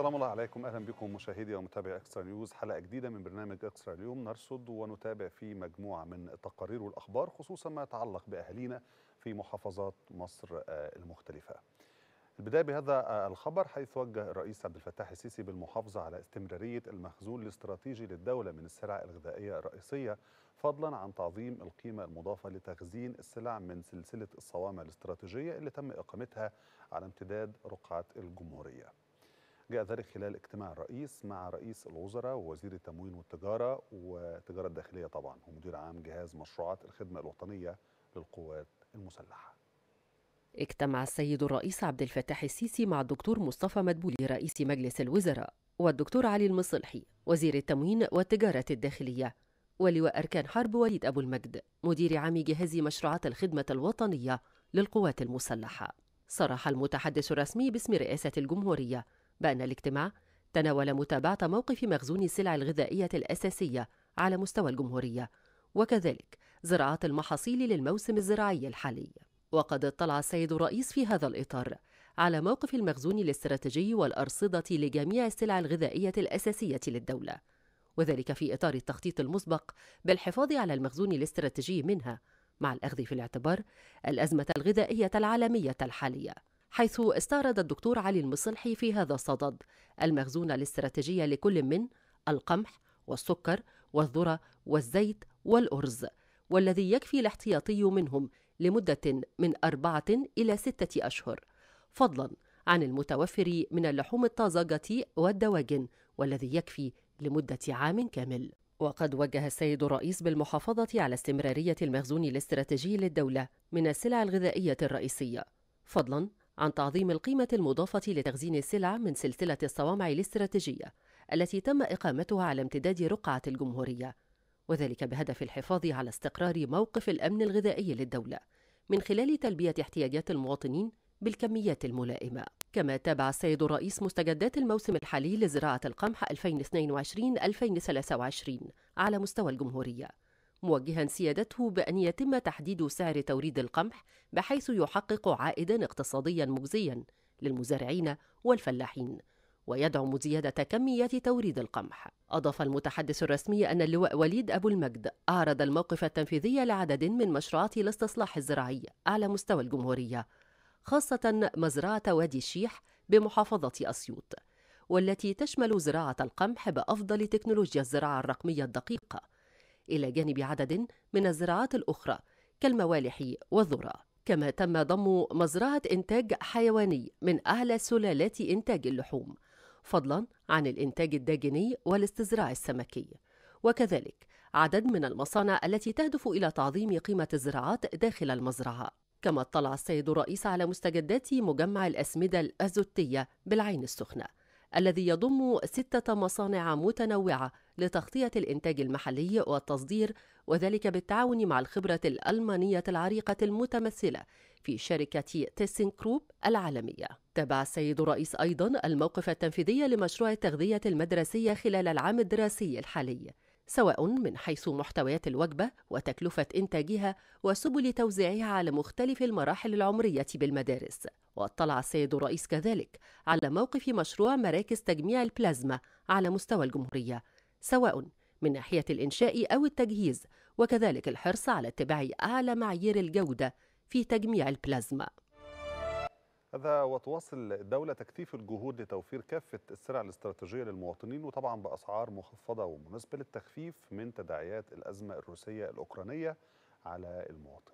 سلام الله عليكم اهلا بكم مشاهدي ومتابعي اكسترا نيوز حلقه جديده من برنامج اكسترا اليوم نرصد ونتابع في مجموعه من التقارير والاخبار خصوصا ما يتعلق باهالينا في محافظات مصر المختلفه. البدايه بهذا الخبر حيث وجه الرئيس عبد الفتاح السيسي بالمحافظه على استمراريه المخزون الاستراتيجي للدوله من السلع الغذائيه الرئيسيه فضلا عن تعظيم القيمه المضافه لتخزين السلع من سلسله الصوامع الاستراتيجيه اللي تم اقامتها على امتداد رقعه الجمهوريه. جاء ذلك خلال اجتماع الرئيس مع رئيس الوزراء ووزير التموين والتجارة والتجارة الداخلية طبعا ومدير عام جهاز مشروعات الخدمة الوطنية للقوات المسلحة اجتمع السيد الرئيس عبد الفتاح السيسي مع الدكتور مصطفى مدبولي رئيس مجلس الوزراء والدكتور علي المصلحي وزير التموين والتجارة الداخلية ولواء أركان حرب وليد أبو المجد مدير عام جهاز مشروعات الخدمة الوطنية للقوات المسلحة صرح المتحدث الرسمي باسم رئاسة الجمهورية بأن الاجتماع تناول متابعة موقف مخزون السلع الغذائية الأساسية على مستوى الجمهورية وكذلك زراعة المحاصيل للموسم الزراعي الحالي وقد اطلع السيد الرئيس في هذا الإطار على موقف المخزون الاستراتيجي والأرصدة لجميع السلع الغذائية الأساسية للدولة وذلك في إطار التخطيط المسبق بالحفاظ على المخزون الاستراتيجي منها مع الأخذ في الاعتبار الأزمة الغذائية العالمية الحالية حيث استعرض الدكتور علي المصلحي في هذا الصدد المخزون الاستراتيجي لكل من القمح والسكر والذرة والزيت والأرز والذي يكفي الاحتياطي منهم لمدة من أربعة إلى ستة أشهر فضلا عن المتوفر من اللحوم الطازجة والدواجن والذي يكفي لمدة عام كامل وقد وجه السيد الرئيس بالمحافظة على استمرارية المخزون الاستراتيجي للدولة من السلع الغذائية الرئيسية فضلا عن تعظيم القيمة المضافة لتخزين السلع من سلسلة الصوامع الاستراتيجية التي تم إقامتها على امتداد رقعة الجمهورية وذلك بهدف الحفاظ على استقرار موقف الأمن الغذائي للدولة من خلال تلبية احتياجات المواطنين بالكميات الملائمة كما تابع السيد الرئيس مستجدات الموسم الحالي لزراعة القمح 2022-2023 على مستوى الجمهورية موجها سيادته بأن يتم تحديد سعر توريد القمح بحيث يحقق عائدا اقتصاديا مجزيا للمزارعين والفلاحين ويدعم زيادة كميات توريد القمح أضاف المتحدث الرسمي أن اللواء وليد أبو المجد أعرض الموقف التنفيذي لعدد من مشروعات الاستصلاح الزراعي على مستوى الجمهورية خاصة مزرعة وادي الشيح بمحافظة أسيوط والتي تشمل زراعة القمح بأفضل تكنولوجيا الزراعة الرقمية الدقيقة إلى جانب عدد من الزراعات الأخرى كالموالح والذرة كما تم ضم مزرعة إنتاج حيواني من أعلى سلالات إنتاج اللحوم فضلا عن الإنتاج الداجني والاستزراع السمكي وكذلك عدد من المصانع التي تهدف إلى تعظيم قيمة الزراعات داخل المزرعة كما اطلع السيد الرئيس على مستجدات مجمع الأسمدة الأزوتية بالعين السخنة الذي يضم ستة مصانع متنوعة لتغطية الإنتاج المحلي والتصدير وذلك بالتعاون مع الخبرة الألمانية العريقة المتمثلة في شركة تيسن كروب العالمية. تابع السيد الرئيس أيضا الموقف التنفيذي لمشروع التغذية المدرسية خلال العام الدراسي الحالي. سواء من حيث محتويات الوجبة وتكلفة إنتاجها وسبل توزيعها على مختلف المراحل العمرية بالمدارس واطلع السيد الرئيس كذلك على موقف مشروع مراكز تجميع البلازما على مستوى الجمهورية سواء من ناحية الإنشاء أو التجهيز وكذلك الحرص على اتباع أعلى معايير الجودة في تجميع البلازما هذا وتواصل الدولة تكثيف الجهود لتوفير كافة السلع الاستراتيجية للمواطنين وطبعا بأسعار مخفضة ومناسبة للتخفيف من تداعيات الأزمة الروسية الأوكرانية على المواطن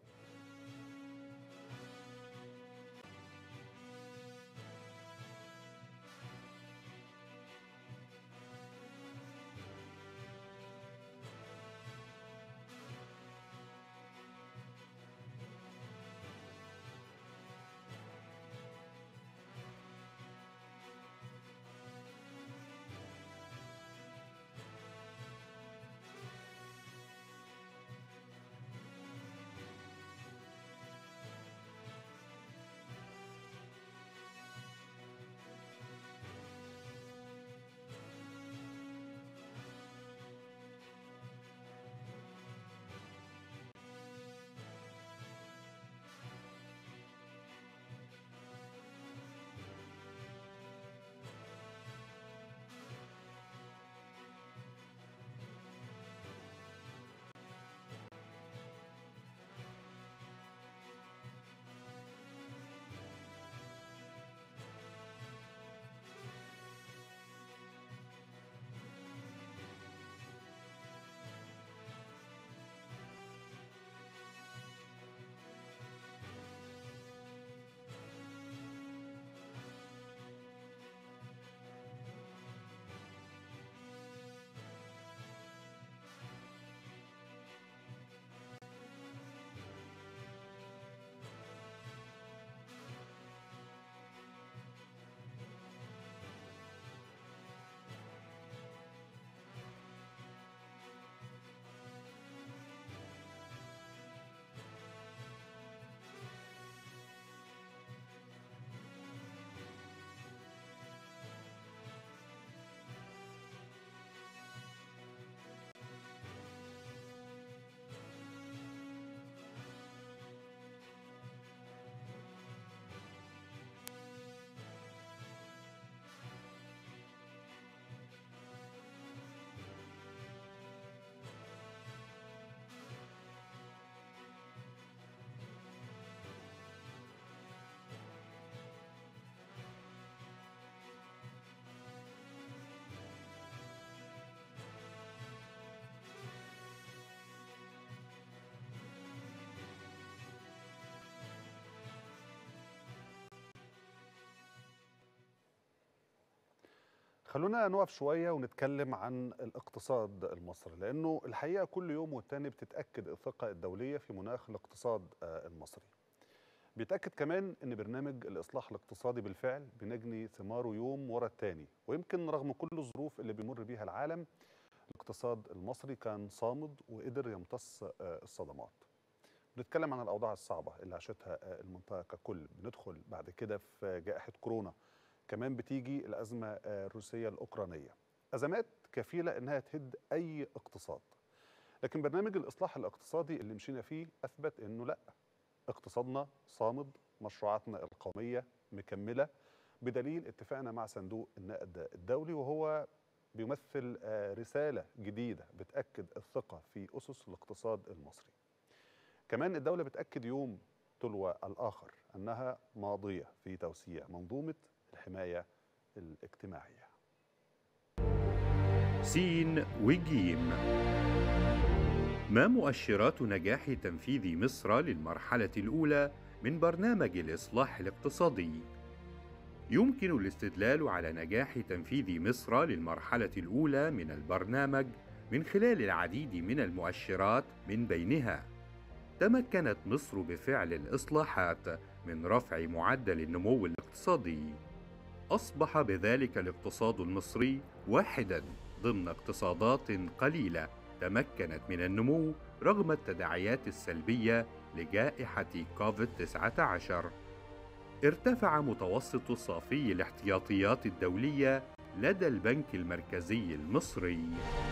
خلونا نقف شوية ونتكلم عن الاقتصاد المصري لأنه الحقيقة كل يوم والتاني بتتأكد الثقة الدولية في مناخ الاقتصاد المصري بيتأكد كمان أن برنامج الإصلاح الاقتصادي بالفعل بنجني ثماره يوم ورا التاني ويمكن رغم كل الظروف اللي بيمر بيها العالم الاقتصاد المصري كان صامد وقدر يمتص الصدمات بنتكلم عن الأوضاع الصعبة اللي عاشتها المنطقة ككل بندخل بعد كده في جائحة كورونا كمان بتيجي الأزمة الروسية الأوكرانية أزمات كفيلة أنها تهد أي اقتصاد لكن برنامج الإصلاح الاقتصادي اللي مشينا فيه أثبت أنه لأ اقتصادنا صامد مشروعاتنا القومية مكملة بدليل اتفاقنا مع صندوق النقد الدولي وهو بيمثل رسالة جديدة بتأكد الثقة في أسس الاقتصاد المصري كمان الدولة بتأكد يوم تلو الآخر أنها ماضية في توسيع منظومة الحماية الاجتماعية سين وجيم ما مؤشرات نجاح تنفيذ مصر للمرحلة الأولى من برنامج الإصلاح الاقتصادي؟ يمكن الاستدلال على نجاح تنفيذ مصر للمرحلة الأولى من البرنامج من خلال العديد من المؤشرات من بينها تمكنت مصر بفعل الإصلاحات من رفع معدل النمو الاقتصادي أصبح بذلك الاقتصاد المصري واحداً ضمن اقتصادات قليلة تمكنت من النمو رغم التداعيات السلبية لجائحة كوفيد-19 ارتفع متوسط صافي الاحتياطيات الدولية لدى البنك المركزي المصري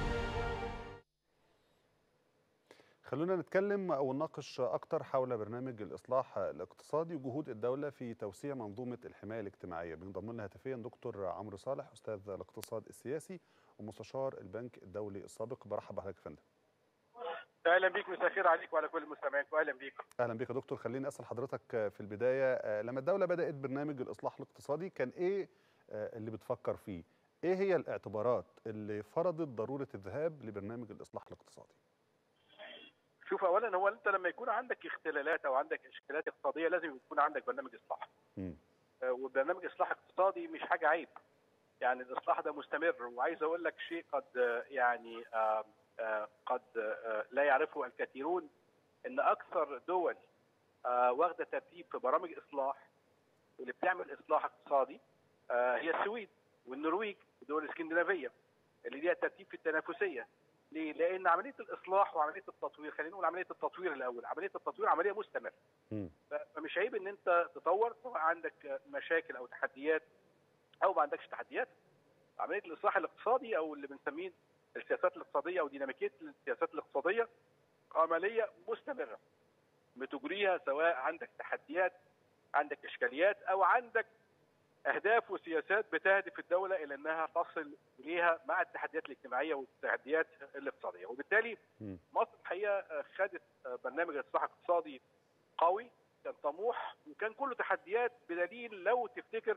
خلونا نتكلم او نناقش اكتر حول برنامج الاصلاح الاقتصادي وجهود الدوله في توسيع منظومه الحمايه الاجتماعيه بينضم لنا هاتفيا دكتور عمرو صالح استاذ الاقتصاد السياسي ومستشار البنك الدولي السابق برحب بحضرتك يا فندم اهلا بيك مساء الخير عليك وعلى كل المستمعين واهلا بيك اهلا بيك يا دكتور خليني اسال حضرتك في البدايه لما الدوله بدات برنامج الاصلاح الاقتصادي كان ايه اللي بتفكر فيه ايه هي الاعتبارات اللي فرضت ضروره الذهاب لبرنامج الاصلاح الاقتصادي شوف اولا هو انت لما يكون عندك اختلالات او عندك اشكالات اقتصاديه لازم يكون عندك برنامج اصلاح م. وبرنامج اصلاح اقتصادي مش حاجه عيب يعني الاصلاح ده مستمر وعايز اقول لك شيء قد يعني آآ آآ قد آآ لا يعرفه الكثيرون ان اكثر دول واخده ترتيب في برامج اصلاح واللي بتعمل اصلاح اقتصادي هي السويد والنرويج والدول الاسكندنافيه اللي ليها ترتيب في التنافسيه ليه؟ لان عمليه الاصلاح وعمليه التطوير خلينا نقول عمليه التطوير الاول عمليه التطوير عمليه مستمره فمش عيب ان انت تطور سواء عندك مشاكل او تحديات او ما عندكش تحديات عمليه الاصلاح الاقتصادي او اللي بنسميه السياسات الاقتصاديه او ديناميكيه السياسات الاقتصاديه عمليه مستمره بتجريها سواء عندك تحديات عندك اشكاليات او عندك اهداف وسياسات بتهدف الدوله الى انها تصل اليها مع التحديات الاجتماعيه والتحديات الاقتصاديه وبالتالي مصر الحقيقه خدت برنامج الاصلاح الاقتصادي قوي كان طموح وكان كله تحديات بدليل لو تفتكر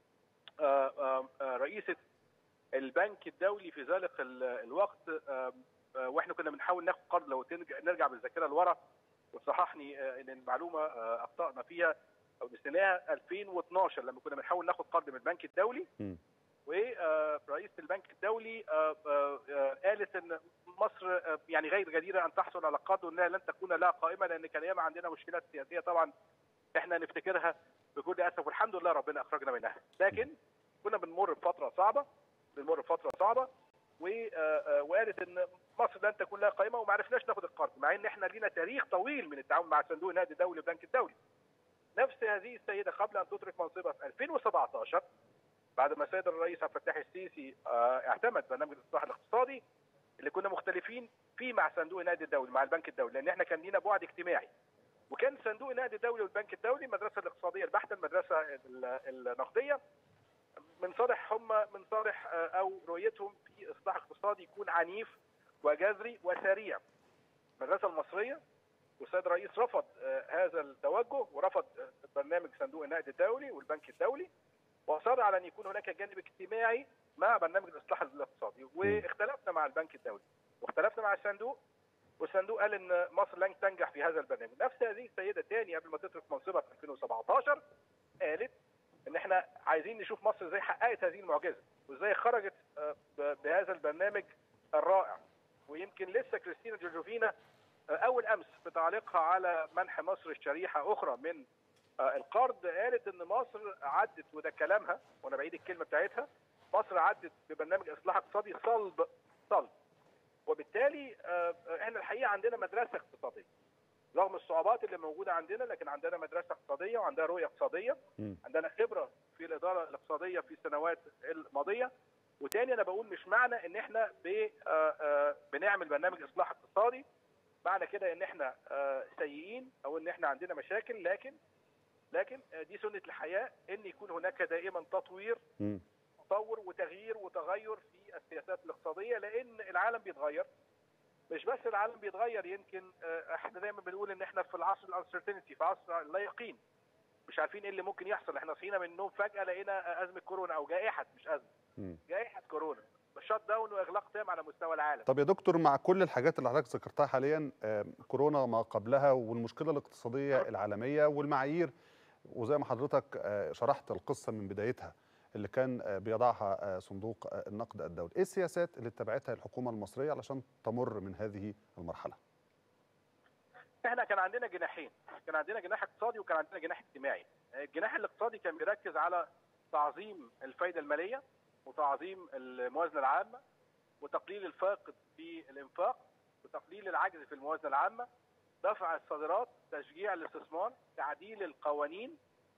رئيسه البنك الدولي في ذلك الوقت واحنا كنا بنحاول ناخد قرض لو نرجع بالذاكره لورا وتصححني ان المعلومه اخطانا فيها او نسيناها 2012 لما كنا بنحاول ناخد قرض من البنك الدولي ورئيس البنك الدولي قالت ان مصر يعني غير جديره ان تحصل على قرض وانها لن تكون لها قائمه لان كان ياما عندنا مشكلات سياسيه طبعا احنا نفتكرها بكل اسف والحمد لله ربنا اخرجنا منها لكن كنا بنمر بفتره صعبه بنمر بفتره صعبه وقالت ان مصر لن تكون لها قائمه وما عرفناش ناخد القرض مع ان احنا لينا تاريخ طويل من التعاون مع صندوق النقد الدولي والبنك الدولي نفس هذه السيده قبل ان تترك منصبها في 2017 بعد ما السيد الرئيس عبد الفتاح السيسي اعتمد برنامج الاصلاح الاقتصادي اللي كنا مختلفين فيه مع صندوق النقد الدولي مع البنك الدولي لان احنا كان لينا بعد اجتماعي وكان صندوق النقد الدولي والبنك الدولي المدرسه الاقتصاديه البحته المدرسه النقديه من صالح هم من صالح او رؤيتهم في اصلاح اقتصادي يكون عنيف وجذري وسريع المدرسه المصريه والسيد الرئيس رفض هذا التوجه ورفض برنامج صندوق النقد الدولي والبنك الدولي واصر على ان يكون هناك جانب اجتماعي مع برنامج الاصلاح الاقتصادي واختلفنا مع البنك الدولي واختلفنا مع الصندوق والصندوق قال ان مصر لن تنجح في هذا البرنامج نفس هذه السيده تاني قبل ما تترك منصبها في 2017 قالت ان احنا عايزين نشوف مصر ازاي حققت هذه المعجزه وازاي خرجت آه، ب- بهذا البرنامج الرائع ويمكن لسه كريستينا جوجوفينا آه، اول امس بتعليقها على منح مصر شريحه اخرى من آه، القرض قالت ان مصر عدت وده كلامها وانا بعيد الكلمه بتاعتها مصر عدت ببرنامج اصلاح اقتصادي صلب صلب وبالتالي آه، احنا الحقيقه عندنا مدرسه اقتصاديه رغم الصعوبات اللي موجوده عندنا لكن عندنا مدرسه اقتصاديه وعندنا رؤيه اقتصاديه مم. عندنا خبره في الاداره الاقتصاديه في السنوات الماضيه وتاني انا بقول مش معنى ان احنا ب- آه، آه، بنعمل برنامج اصلاح اقتصادي معنى كده ان احنا آه، سيئين او ان احنا عندنا مشاكل لكن لكن آه، دي سنه الحياه ان يكون هناك دائما تطوير مم. تطور وتغيير وتغير في السياسات الاقتصاديه لان العالم بيتغير مش بس العالم بيتغير يمكن آه، احنا دايما بنقول ان احنا في العصر الانسرتينتي في عصر لا يقين مش عارفين ايه اللي ممكن يحصل احنا صحينا من النوم فجاه لقينا ازمه كورونا او جائحه مش ازمه مم. جائحه كورونا شات داون واغلاق تام على مستوى العالم طب يا دكتور مع كل الحاجات اللي حضرتك ذكرتها حاليا آه، كورونا ما قبلها والمشكله الاقتصاديه العالميه والمعايير وزي ما حضرتك آه، شرحت القصه من بدايتها اللي كان آه، بيضعها آه، صندوق آه، النقد الدولي، ايه السياسات اللي اتبعتها الحكومه المصريه علشان تمر من هذه المرحله؟ احنا كان عندنا جناحين كان عندنا جناح اقتصادي وكان عندنا جناح اجتماعي الجناح الاقتصادي كان بيركز على تعظيم الفايده الماليه وتعظيم الموازنه العامه وتقليل الفاقد في الانفاق وتقليل العجز في الموازنه العامه دفع الصادرات تشجيع الاستثمار تعديل القوانين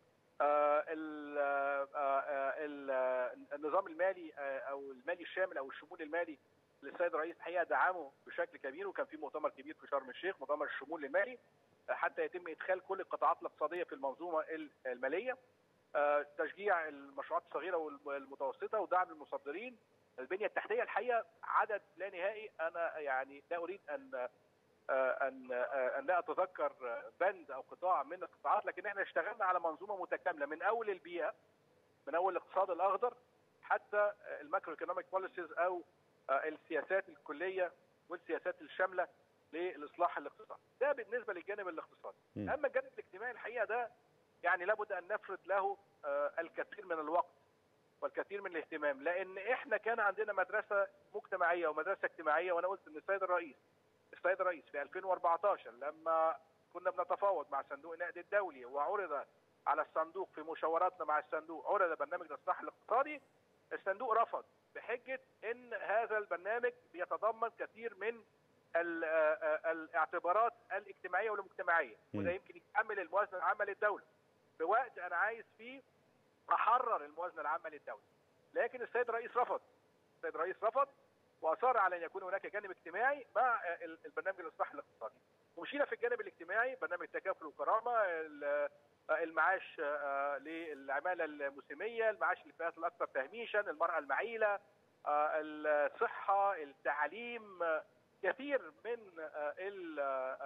آه، ال- آه، آه، ال- آه، النظام المالي آه، او المالي الشامل او الشمول المالي للسيد الرئيس الحقيقه دعمه بشكل كبير وكان في مؤتمر كبير في شرم الشيخ مؤتمر الشمول المالي آه، حتى يتم ادخال كل القطاعات الاقتصاديه في المنظومه ال- الماليه آه، تشجيع المشروعات الصغيره والمتوسطه ودعم المصدرين البنيه التحتيه الحقيقه عدد لا نهائي انا يعني لا اريد ان آه، ان آه، ان لا اتذكر آه، بند او قطاع من القطاعات لكن احنا اشتغلنا على منظومه متكامله من اول البيئه من اول الاقتصاد الاخضر حتى آه، الماكرو ايكونوميك بوليسيز او آه، السياسات الكليه والسياسات الشامله للاصلاح الاقتصادي ده بالنسبه للجانب الاقتصادي مم. اما الجانب الاجتماعي الحقيقه ده يعني لابد ان نفرد له آه، الكثير من الوقت والكثير من الاهتمام لان احنا كان عندنا مدرسه مجتمعيه ومدرسه اجتماعيه وانا قلت ان السيد الرئيس السيد الرئيس في 2014 لما كنا بنتفاوض مع صندوق النقد الدولي وعرض على الصندوق في مشاوراتنا مع الصندوق عرض برنامج الاصلاح الاقتصادي الصندوق رفض بحجه ان هذا البرنامج بيتضمن كثير من ال- آه، آه، الاعتبارات الاجتماعيه والمجتمعيه مم. وده يمكن يحمل الموازنه العامه للدوله في وقت انا عايز فيه احرر الموازنه العامه للدوله لكن السيد الرئيس رفض السيد الرئيس رفض واصر على ان يكون هناك جانب اجتماعي مع آه، ال- البرنامج الاصلاح الاقتصادي ومشينا في الجانب الاجتماعي برنامج التكافل والكرامه ال- آه، المعاش آه، للعماله الموسميه المعاش للفئات الاكثر تهميشا المراه المعيله آه، الصحه التعليم آه، كثير من آه، ال-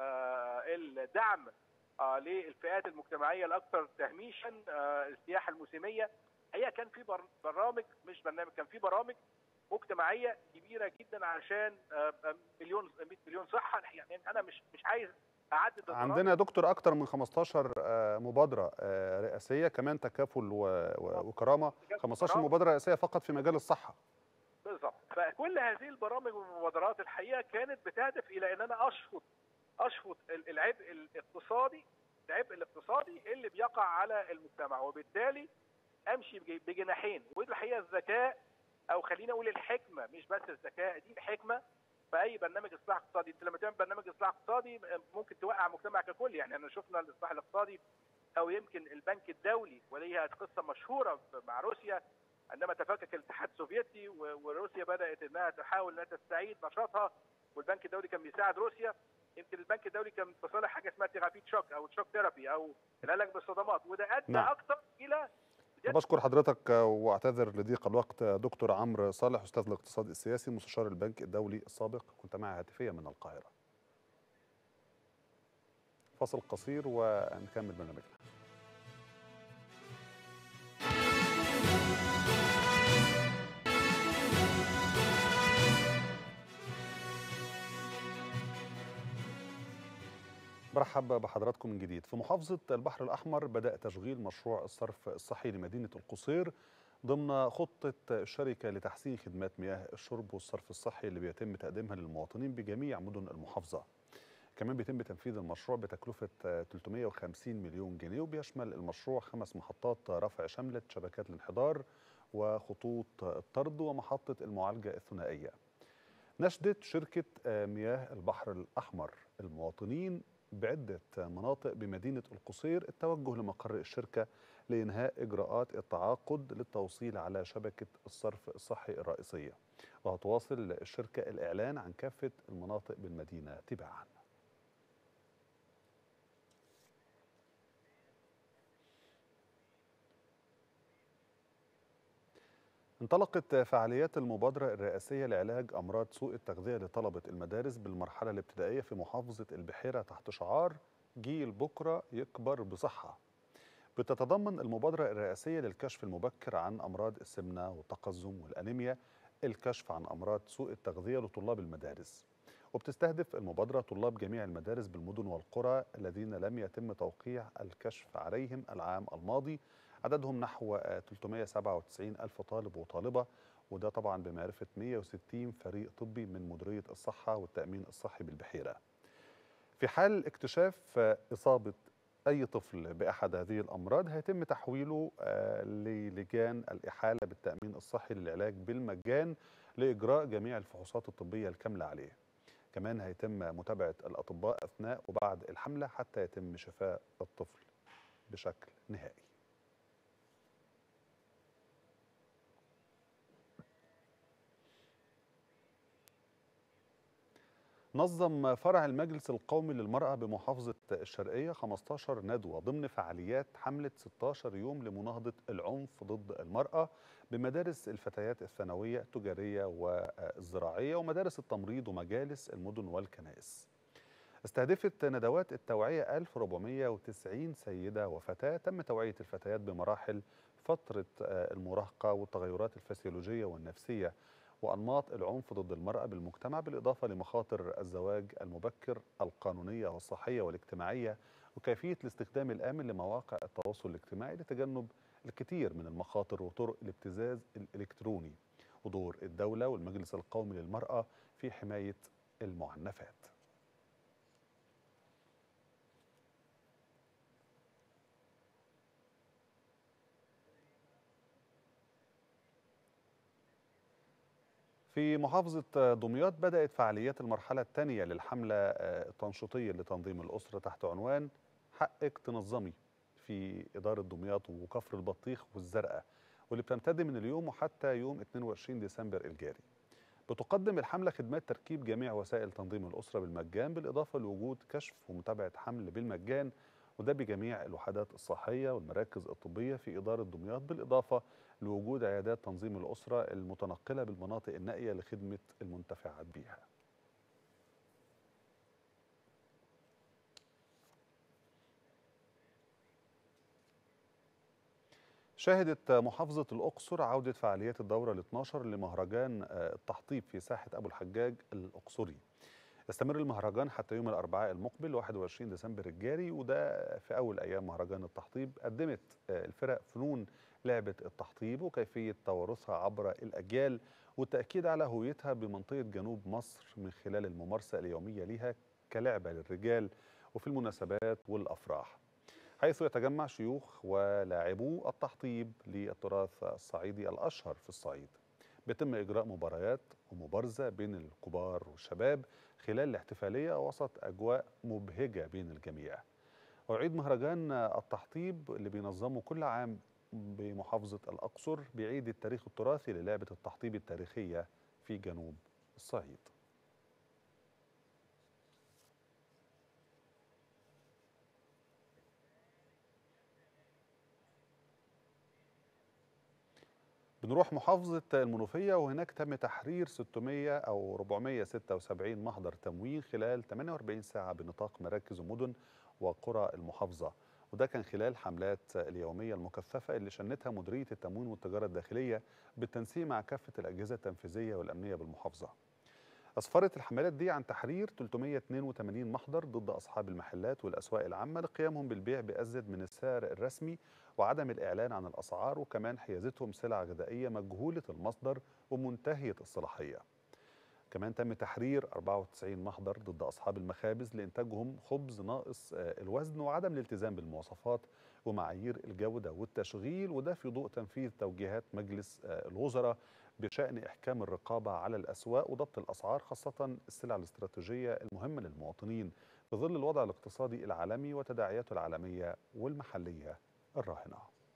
آه، الدعم آه، للفئات المجتمعيه الاكثر تهميشا آه، السياحه الموسميه هي كان في بر- برامج مش برنامج كان في برامج مجتمعيه كبيره جدا عشان آه، آه، مليون 100 مليون صحه يعني انا مش مش عايز اعدد البرامج. عندنا يا دكتور اكتر من 15 آه، مبادره آه، رئاسيه كمان تكافل و- و- وكرامه 15 مبادره رئاسيه فقط في مجال الصحه بالظبط فكل هذه البرامج والمبادرات الحقيقه كانت بتهدف الى ان انا اشفط اشفط ال- العبء الاقتصادي العبء الاقتصادي اللي بيقع على المجتمع وبالتالي امشي بج- بجناحين ودي الحقيقه الذكاء او خلينا اقول الحكمه مش بس الذكاء دي الحكمه في اي برنامج اصلاح اقتصادي انت لما تعمل برنامج اصلاح اقتصادي ممكن توقع مجتمع ككل يعني احنا شفنا الاصلاح الاقتصادي او يمكن البنك الدولي وليها قصه مشهوره مع روسيا عندما تفكك الاتحاد السوفيتي و- وروسيا بدات انها تحاول انها تستعيد نشاطها والبنك الدولي كان بيساعد روسيا يمكن البنك الدولي كان بيصالح حاجه اسمها ثيرابي شوك او شوك ثيرابي او العلاج بالصدمات وده ادى نعم. اكثر الى بشكر حضرتك آه، واعتذر لضيق الوقت آه، دكتور عمرو صالح استاذ الاقتصاد السياسي مستشار البنك الدولي السابق كنت معي هاتفيا من القاهره فاصل قصير ونكمل برنامجنا برحب برحب بحضراتكم من جديد في محافظة البحر الأحمر بدأ تشغيل مشروع الصرف الصحي لمدينة القصير ضمن خطة الشركة لتحسين خدمات مياه الشرب والصرف الصحي اللي بيتم تقديمها للمواطنين بجميع مدن المحافظة كمان بيتم تنفيذ المشروع بتكلفة 350 مليون جنيه وبيشمل المشروع خمس محطات رفع شملة شبكات الانحدار وخطوط الطرد ومحطة المعالجة الثنائية نشدت شركة مياه البحر الأحمر المواطنين بعدة مناطق بمدينة القصير التوجه لمقر الشركة لإنهاء إجراءات التعاقد للتوصيل على شبكة الصرف الصحي الرئيسية وهتواصل الشركة الإعلان عن كافة المناطق بالمدينة تباعاً انطلقت فعاليات المبادرة الرئاسية لعلاج أمراض سوء التغذية لطلبة المدارس بالمرحلة الابتدائية في محافظة البحيرة تحت شعار جيل بكرة يكبر بصحة بتتضمن المبادرة الرئاسية للكشف المبكر عن أمراض السمنة والتقزم والأنيميا الكشف عن أمراض سوء التغذية لطلاب المدارس وبتستهدف المبادرة طلاب جميع المدارس بالمدن والقرى الذين لم يتم توقيع الكشف عليهم العام الماضي عددهم نحو 397 ألف طالب وطالبة وده طبعا بمعرفة 160 فريق طبي من مديرية الصحة والتأمين الصحي بالبحيرة في حال اكتشاف إصابة أي طفل بأحد هذه الأمراض هيتم تحويله للجان الإحالة بالتأمين الصحي للعلاج بالمجان لإجراء جميع الفحوصات الطبية الكاملة عليه كمان هيتم متابعة الأطباء أثناء وبعد الحملة حتى يتم شفاء الطفل بشكل نهائي نظم فرع المجلس القومي للمرأة بمحافظة الشرقية 15 ندوة ضمن فعاليات حملة 16 يوم لمناهضة العنف ضد المرأة بمدارس الفتيات الثانوية التجارية والزراعية ومدارس التمريض ومجالس المدن والكنائس استهدفت ندوات التوعية 1490 سيدة وفتاة تم توعية الفتيات بمراحل فترة المراهقة والتغيرات الفسيولوجية والنفسية وأنماط العنف ضد المرأة بالمجتمع بالإضافة لمخاطر الزواج المبكر القانونية والصحية والاجتماعية وكيفية الاستخدام الآمن لمواقع التواصل الاجتماعي لتجنب الكثير من المخاطر وطرق الابتزاز الإلكتروني ودور الدولة والمجلس القومي للمرأة في حماية المعنفات في محافظة دمياط بدأت فعاليات المرحلة الثانية للحملة التنشيطية لتنظيم الأسرة تحت عنوان حقك تنظمي في إدارة دمياط وكفر البطيخ والزرقاء واللي بتمتد من اليوم وحتى يوم 22 ديسمبر الجاري بتقدم الحملة خدمات تركيب جميع وسائل تنظيم الأسرة بالمجان بالإضافة لوجود كشف ومتابعة حمل بالمجان وده بجميع الوحدات الصحية والمراكز الطبية في إدارة دمياط بالإضافة لوجود عيادات تنظيم الأسرة المتنقلة بالمناطق النائية لخدمة المنتفعات بها شهدت محافظة الأقصر عودة فعاليات الدورة ال 12 لمهرجان التحطيب في ساحة أبو الحجاج الأقصري يستمر المهرجان حتى يوم الأربعاء المقبل 21 ديسمبر الجاري وده في أول أيام مهرجان التحطيب قدمت الفرق فنون لعبة التحطيب وكيفية توارثها عبر الأجيال والتأكيد على هويتها بمنطقة جنوب مصر من خلال الممارسة اليومية لها كلعبة للرجال وفي المناسبات والأفراح حيث يتجمع شيوخ ولاعبو التحطيب للتراث الصعيدي الأشهر في الصعيد بيتم إجراء مباريات ومبارزة بين الكبار والشباب خلال الاحتفالية وسط أجواء مبهجة بين الجميع ويعيد مهرجان التحطيب اللي بينظمه كل عام بمحافظة الأقصر بيعيد التاريخ التراثي للعبة التحطيب التاريخية في جنوب الصعيد بنروح محافظة المنوفية وهناك تم تحرير 600 أو 476 محضر تموين خلال 48 ساعة بنطاق مراكز ومدن وقرى المحافظة وده كان خلال حملات اليومية المكثفة اللي شنتها مديرية التموين والتجارة الداخلية بالتنسيق مع كافة الأجهزة التنفيذية والأمنية بالمحافظة أسفرت الحملات دي عن تحرير 382 محضر ضد أصحاب المحلات والأسواق العامة لقيامهم بالبيع بأزيد من السعر الرسمي وعدم الإعلان عن الأسعار وكمان حيازتهم سلع غذائية مجهولة المصدر ومنتهية الصلاحية كمان تم تحرير 94 محضر ضد أصحاب المخابز لإنتاجهم خبز ناقص الوزن وعدم الالتزام بالمواصفات ومعايير الجودة والتشغيل وده في ضوء تنفيذ توجيهات مجلس الوزراء بشأن إحكام الرقابة على الأسواق وضبط الأسعار خاصة السلع الاستراتيجية المهمة للمواطنين في ظل الوضع الاقتصادي العالمي وتداعياته العالمية والمحلية الراهنة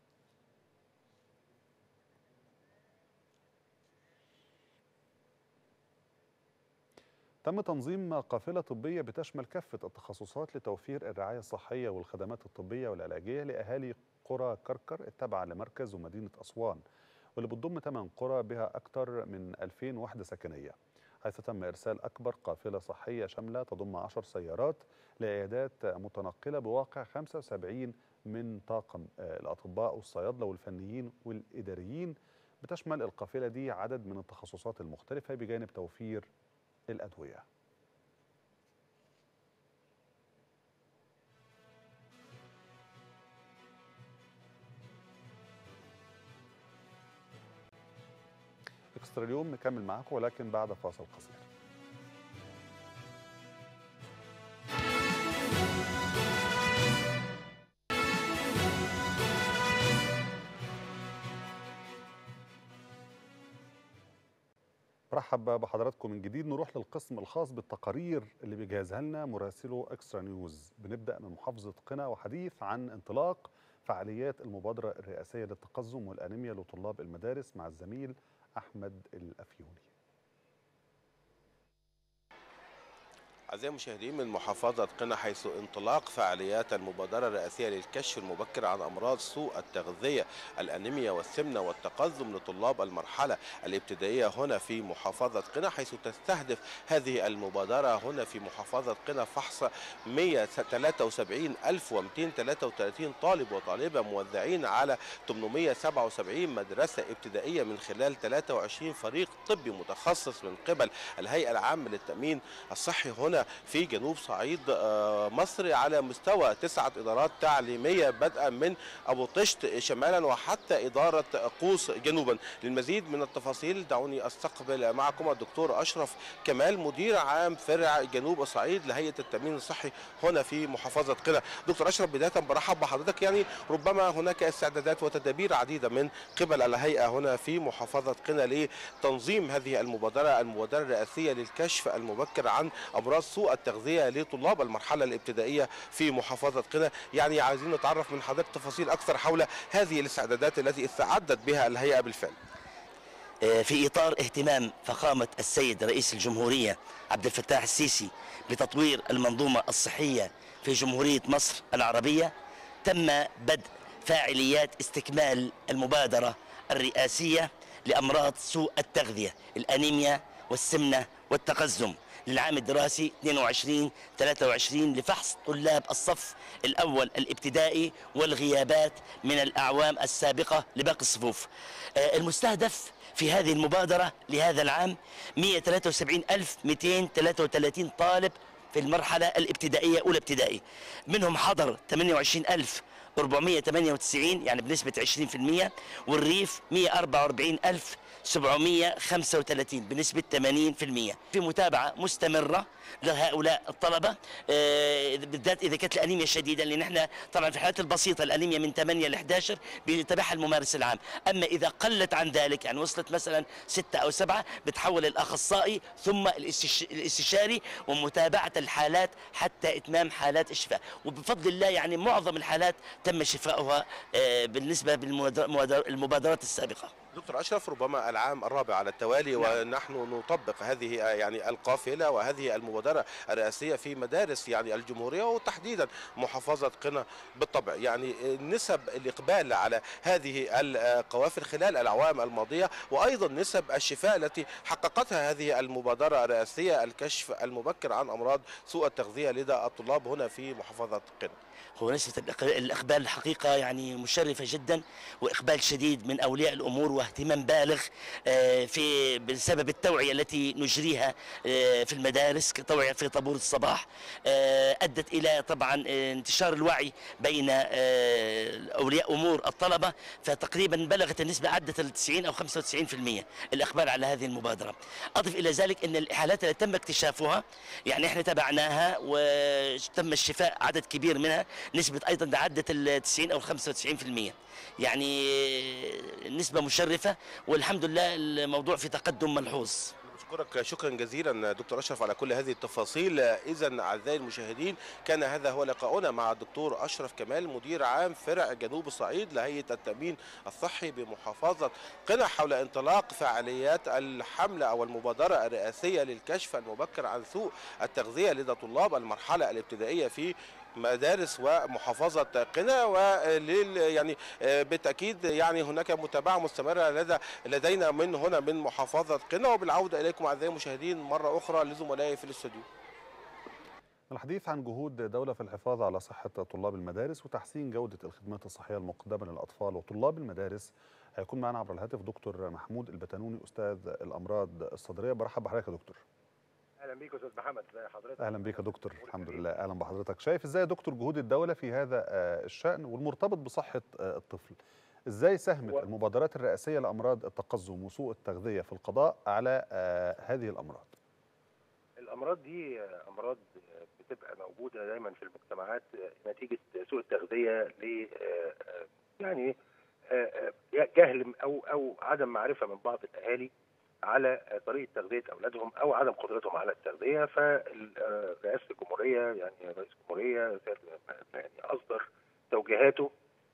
تم تنظيم قافلة طبية بتشمل كافة التخصصات لتوفير الرعاية الصحية والخدمات الطبية والعلاجية لأهالي قرى كركر التابعة لمركز ومدينة أسوان واللي بتضم 8 قرى بها أكثر من 2000 وحدة سكنية حيث تم إرسال أكبر قافلة صحية شاملة تضم 10 سيارات لعيادات متنقلة بواقع 75 من طاقم الأطباء والصيادلة والفنيين والإداريين بتشمل القافلة دي عدد من التخصصات المختلفة بجانب توفير الأدوية اكسترا اليوم نكمل معاكم ولكن بعد فاصل قصير برحب بحضراتكم من جديد نروح للقسم الخاص بالتقارير اللي بيجهزها لنا مراسله اكسترا نيوز بنبدا من محافظه قنا وحديث عن انطلاق فعاليات المبادره الرئاسيه للتقزم والانيميا لطلاب المدارس مع الزميل احمد الافيوني أعزائي المشاهدين من محافظة قنا حيث انطلاق فعاليات المبادرة الرئاسية للكشف المبكر عن أمراض سوء التغذية الأنيميا والسمنة والتقزم لطلاب المرحلة الابتدائية هنا في محافظة قنا حيث تستهدف هذه المبادرة هنا في محافظة قنا فحص 173233 طالب وطالبة موزعين على 877 مدرسة ابتدائية من خلال 23 فريق طبي متخصص من قبل الهيئة العامة للتأمين الصحي هنا في جنوب صعيد مصر على مستوى تسعة إدارات تعليمية بدءا من أبو طشت شمالا وحتى إدارة قوس جنوبا للمزيد من التفاصيل دعوني أستقبل معكم الدكتور أشرف كمال مدير عام فرع جنوب صعيد لهيئة التأمين الصحي هنا في محافظة قنا دكتور أشرف بداية برحب بحضرتك يعني ربما هناك استعدادات وتدابير عديدة من قبل الهيئة هنا في محافظة قنا لتنظيم هذه المبادرة المبادرة الرئاسية للكشف المبكر عن أمراض سوء التغذية لطلاب المرحلة الابتدائية في محافظة قنا يعني عايزين نتعرف من حضرتك تفاصيل أكثر حول هذه الاستعدادات التي استعدت بها الهيئة بالفعل في إطار اهتمام فخامة السيد رئيس الجمهورية عبد الفتاح السيسي بتطوير المنظومة الصحية في جمهورية مصر العربية تم بدء فاعليات استكمال المبادرة الرئاسية لأمراض سوء التغذية الأنيميا والسمنة والتقزم للعام الدراسي 22 23 لفحص طلاب الصف الأول الابتدائي والغيابات من الأعوام السابقة لباقي الصفوف المستهدف في هذه المبادرة لهذا العام 173233 طالب في المرحلة الابتدائية أولى ابتدائي منهم حضر 28000 498 يعني بنسبة 20% والريف 144000 735 بنسبة 80% في متابعة مستمرة لهؤلاء الطلبة آه بالذات إذا كانت الأنيميا شديدة لأن احنا طبعا في الحالات البسيطة الأنيميا من 8 ل 11 بيتابعها الممارس العام أما إذا قلت عن ذلك يعني وصلت مثلا 6 أو 7 بتحول الأخصائي ثم الاستشاري ومتابعة الحالات حتى إتمام حالات الشفاء وبفضل الله يعني معظم الحالات تم شفاؤها آه بالنسبة بالمبادرات السابقة دكتور أشرف ربما العام الرابع على التوالي نعم. ونحن نطبق هذه يعني القافلة وهذه المبادرة الرئاسية في مدارس يعني الجمهورية وتحديدا محافظة قنا بالطبع يعني نسب الإقبال على هذه القوافل خلال الأعوام الماضية وأيضا نسب الشفاء التي حققتها هذه المبادرة الرئاسية الكشف المبكر عن أمراض سوء التغذية لدى الطلاب هنا في محافظة قنا هو نسبة الإقبال الحقيقة يعني مشرفة جدا وإقبال شديد من أولياء الأمور واهتمام بالغ آه، في بسبب التوعيه التي نجريها آه، في المدارس كتوعيه في طابور الصباح آه، ادت الى طبعا آه، انتشار الوعي بين آه، اولياء امور الطلبه فتقريبا بلغت النسبه عدت ال 90 او 95% الاقبال على هذه المبادره. اضف الى ذلك ان الحالات التي تم اكتشافها يعني احنا تابعناها وتم الشفاء عدد كبير منها نسبه ايضا عدت ال 90 او 95% يعني نسبه مشرفه والحمد لله الموضوع في تقدم ملحوظ. بشكرك شكرا جزيلا دكتور اشرف على كل هذه التفاصيل اذا اعزائي المشاهدين كان هذا هو لقاؤنا مع الدكتور اشرف كمال مدير عام فرع جنوب الصعيد لهيئه التامين الصحي بمحافظه قنا حول انطلاق فعاليات الحمله او المبادره الرئاسيه للكشف المبكر عن سوء التغذيه لدى طلاب المرحله الابتدائيه في مدارس ومحافظة قنا ولل يعني آه، بالتأكيد يعني هناك متابعة مستمرة لدى لدينا من هنا من محافظة قنا وبالعودة إليكم أعزائي المشاهدين مرة أخرى لزملائي في الاستوديو الحديث عن جهود دولة في الحفاظ على صحة طلاب المدارس وتحسين جودة الخدمات الصحية المقدمة للأطفال وطلاب المدارس هيكون معنا عبر الهاتف دكتور محمود البتنوني أستاذ الأمراض الصدرية برحب بحضرتك يا دكتور اهلا بيك يا استاذ محمد ازي حضرتك اهلا بيك يا دكتور الحمد لله اهلا بحضرتك شايف ازاي يا دكتور جهود الدوله في هذا آه، الشان والمرتبط بصحه آه، الطفل ازاي ساهمت و- المبادرات الرئاسيه لامراض التقزم وسوء التغذيه في القضاء على آه، هذه الامراض الامراض دي امراض بتبقى موجوده دايما في المجتمعات نتيجه سوء التغذيه ل يعني جهل او او عدم معرفه من بعض الاهالي على طريقه تغذيه اولادهم او عدم قدرتهم على التغذيه فرئاسه الجمهوريه يعني رئيس الجمهوريه يعني اصدر توجيهاته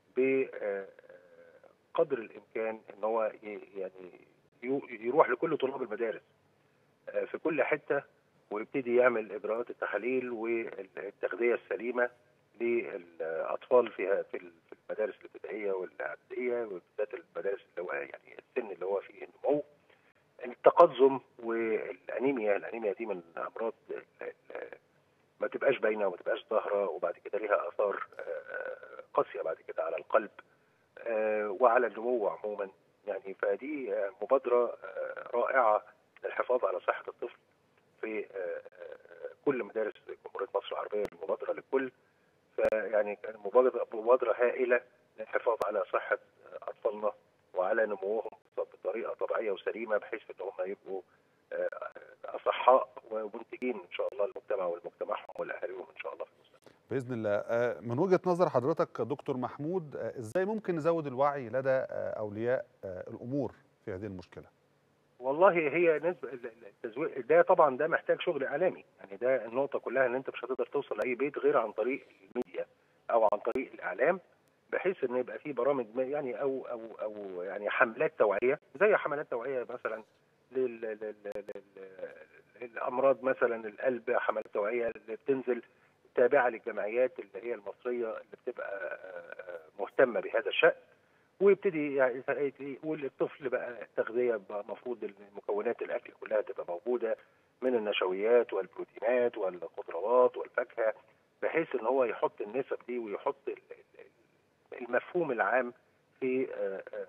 بقدر الامكان ان هو ي- يعني يو- يروح لكل طلاب المدارس آه، في كل حته ويبتدي يعمل اجراءات التحاليل والتغذيه السليمه للاطفال في في في المدارس الابتدائيه والاعداديه وبالذات المدارس اللي هو يعني السن اللي هو فيه النمو التقزم والانيميا الانيميا دي من الامراض ال- ال- ما تبقاش باينه وما تبقاش ظاهره وبعد كده ليها اثار آه، قاسيه بعد كده على القلب آه، وعلى النمو عموما يعني فدي آه، مبادره آه، رائعه للحفاظ على صحه الطفل في آه، آه، كل مدارس جمهوريه مصر العربيه المبادره للكل فيعني كان مبادره مبادره هائله للحفاظ على صحه آه، اطفالنا وعلى نموهم بطريقه طبيعيه وسليمه بحيث ان هم يبقوا آه، اصحاء ومنتجين ان شاء الله للمجتمع ولمجتمعهم ولاهاليهم ان شاء الله في المستقبل. باذن الله آه، من وجهه نظر حضرتك دكتور محمود آه، ازاي ممكن نزود الوعي لدى آه، اولياء آه، الامور في هذه المشكله والله هي نسبة ال- ال- التزويق ده طبعا ده محتاج شغل اعلامي يعني ده النقطة كلها ان انت مش هتقدر توصل لاي بيت غير عن طريق الميديا او عن طريق الاعلام بحيث ان يبقى في برامج ما- يعني او او او يعني حملات توعية زي حملات توعية مثلا لل لل- لل- لل- للامراض مثلا القلب حملات توعية اللي بتنزل تابعة للجمعيات اللي هي المصرية اللي بتبقى آه، مهتمة بهذا الشأن ويبتدي يعني يقول الطفل بقى التغذيه بقى المفروض مكونات الاكل كلها تبقى موجوده من النشويات والبروتينات والخضروات والفاكهه بحيث ان هو يحط النسب دي ويحط ال- ال- المفهوم العام في آه، آه،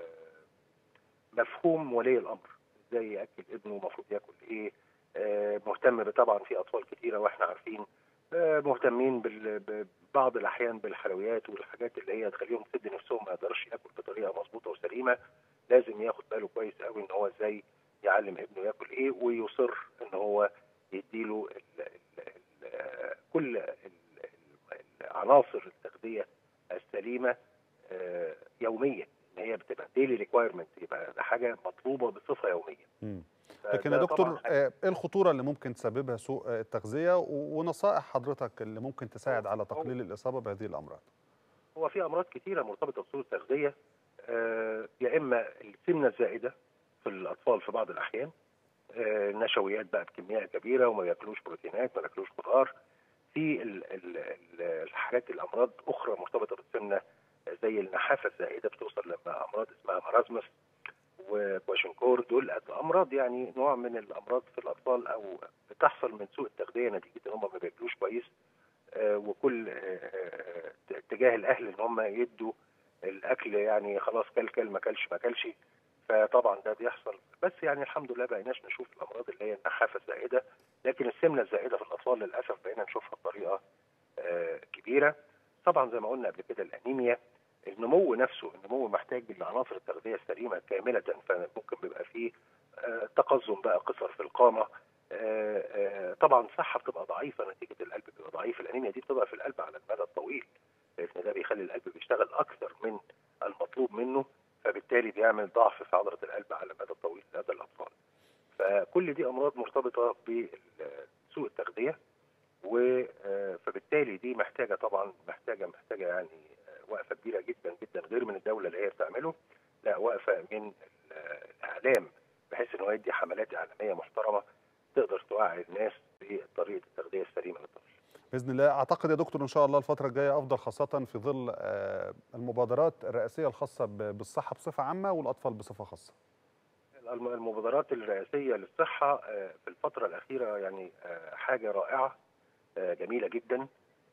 آه، مفهوم ولي الامر ازاي ياكل ابنه المفروض ياكل ايه آه، مهتم طبعا في اطفال كتيره واحنا عارفين آه، مهتمين بال- ببعض الاحيان بالحلويات والحاجات اللي هي تخليهم تسد نفسهم ما يقدرش ياكل بطريقه مظبوطه وسليمه لازم ياخد باله كويس قوي ان هو ازاي يعلم ابنه ياكل ايه ويصر ان هو يديله ال ال ال كل ال- ال- عناصر التغذيه السليمه آه، يوميا ان هي بتبقى ديلي ريكوايرمنت يبقى ده حاجه مطلوبه بصفه يوميه مم. لكن يا فده دكتور طبعاً حاجة- آه، ايه الخطوره اللي ممكن تسببها سوء آه، التغذيه و- ونصائح حضرتك اللي ممكن تساعد على تقليل الاصابه بهذه الامراض هو في امراض كثيره مرتبطه بسوء التغذيه آه، يا اما السمنه الزائده في الاطفال في بعض الاحيان آه، نشويات بقى بكميات كبيره وما بياكلوش بروتينات ما بياكلوش خضار في ال- ال- ال- الحاجات الامراض اخرى مرتبطه بالسمنه زي النحافه الزائده بتوصل لما امراض اسمها مرازمس وكواشنكور دول امراض يعني نوع من الامراض في الاطفال او بتحصل من سوء التغذيه نتيجه ان هم ما بياكلوش كويس آه، وكل آه، آه، اتجاه الاهل ان هم يدوا الاكل يعني خلاص كل كل ما كلش ما كلش فطبعا ده بيحصل بس يعني الحمد لله بقيناش نشوف الامراض اللي هي النحافه الزائده لكن السمنه الزائده في الاطفال للاسف بقينا نشوفها بطريقه آه، كبيره طبعا زي ما قلنا قبل كده الانيميا النمو نفسه النمو محتاج لعناصر التغذيه السليمه كامله فممكن بيبقى فيه آه، تقزم بقى قصر في القامه آه، آه، طبعا الصحه بتبقى ضعيفه نتيجه القلب بيبقى ضعيف الانيميا دي بتبقى في القلب على المدى الطويل لان ده بيخلي القلب بيشتغل اكثر من المطلوب منه فبالتالي بيعمل ضعف في عضله القلب على المدى الطويل لدى الاطفال فكل دي امراض مرتبطه بسوء التغذيه و آه، فبالتالي دي محتاجه طبعا محتاجه محتاجه يعني آه، وقفه كبيره جدا جدا غير من الدوله اللي هي بتعمله لا وقفه من ال- الاعلام بحيث ان هو يدي حملات اعلاميه محترمه تقدر توعي الناس بطريقه التغذيه السليمه للطفل. باذن الله اعتقد يا دكتور ان شاء الله الفتره الجايه افضل خاصه في ظل آه، المبادرات الرئاسيه الخاصه ب- بالصحه بصفه عامه والاطفال بصفه خاصه الم- المبادرات الرئاسيه للصحه آه، في الفتره الاخيره يعني آه، حاجه رائعه آه، جميله جدا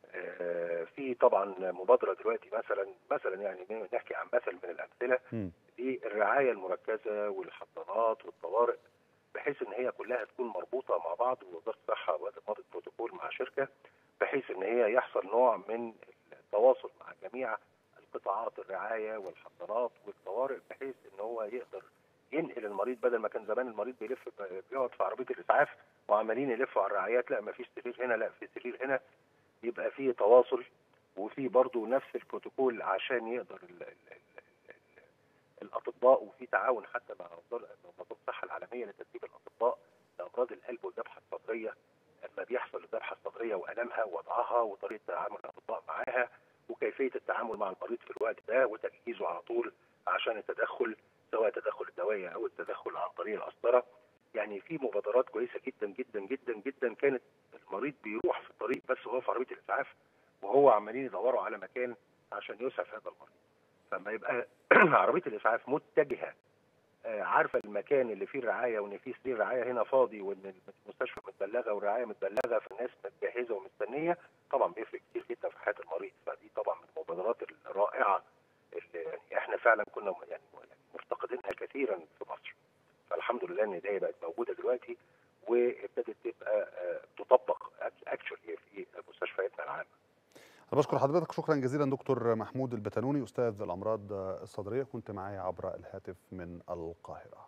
آه، في طبعا مبادره دلوقتي مثلا مثلا يعني نحكي عن مثل من الامثله مم. دي الرعايه المركزه والحضانات والطوارئ بحيث ان هي كلها تكون مربوطه مع بعض ووزاره الصحه وضمت بروتوكول مع شركه بحيث ان هي يحصل نوع من التواصل مع جميع القطاعات الرعايه والحضانات والطوارئ بحيث ان هو يقدر ينقل المريض بدل ما كان زمان المريض بيلف بيقعد في عربيه الاسعاف وعمالين يلفوا على الرعايات لا ما فيش سرير هنا لا في سرير هنا يبقى في تواصل وفي برضه نفس البروتوكول عشان يقدر ال ال ال ال الاطباء وفي تعاون حتى مع منظمه منظمة الصحه العالميه لتدريب الاطباء لامراض القلب والذبحه الصدريه لما بيحصل الذبحه الصدريه والامها ووضعها وطريقه تعامل الاطباء معاها وكيفيه التعامل مع المريض في الوقت ده وتجهيزه على طول عشان التدخل سواء التدخل الدوائي او التدخل عن طريق القسطره يعني في مبادرات كويسه جدا جدا جدا جدا كانت المريض بيروح في الطريق بس وهو في عربيه الاسعاف وهو عمالين يدوروا على مكان عشان يسعف هذا المريض فما يبقى عربيه الاسعاف متجهه آه، عارفه المكان اللي فيه الرعايه وان فيه سرير رعايه هنا فاضي وان المستشفى متبلغه والرعايه متبلغه فالناس متجهزه ومستنيه طبعا بيفرق كتير جدا في حياه المريض فدي طبعا من المبادرات الرائعه اللي يعني احنا فعلا كنا يعني مفتقدينها كثيرا في مصر فالحمد لله ان دي بقت موجوده دلوقتي وابتدت تبقى آه، تطبق اكشولي في مستشفياتنا العامه أنا بشكر حضرتك شكرا جزيلا دكتور محمود البتنوني استاذ الامراض الصدريه كنت معايا عبر الهاتف من القاهره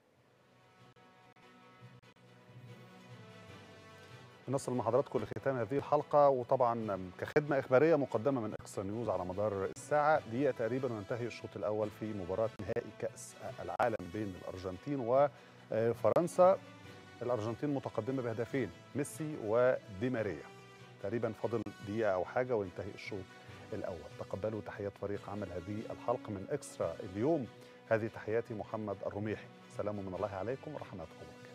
نصل مع حضراتكم لختام هذه الحلقه وطبعا كخدمه اخباريه مقدمه من اكسترا نيوز على مدار الساعه دقيقه تقريبا وينتهي الشوط الاول في مباراه نهائي كاس العالم بين الارجنتين وفرنسا الارجنتين متقدمه بهدفين ميسي ودي ماريا تقريبا فاضل دقيقه او حاجه وينتهي الشوط الاول تقبلوا تحيات فريق عمل هذه الحلقه من اكسترا اليوم هذه تحياتي محمد الرميحي سلام من الله عليكم ورحمته وبركاته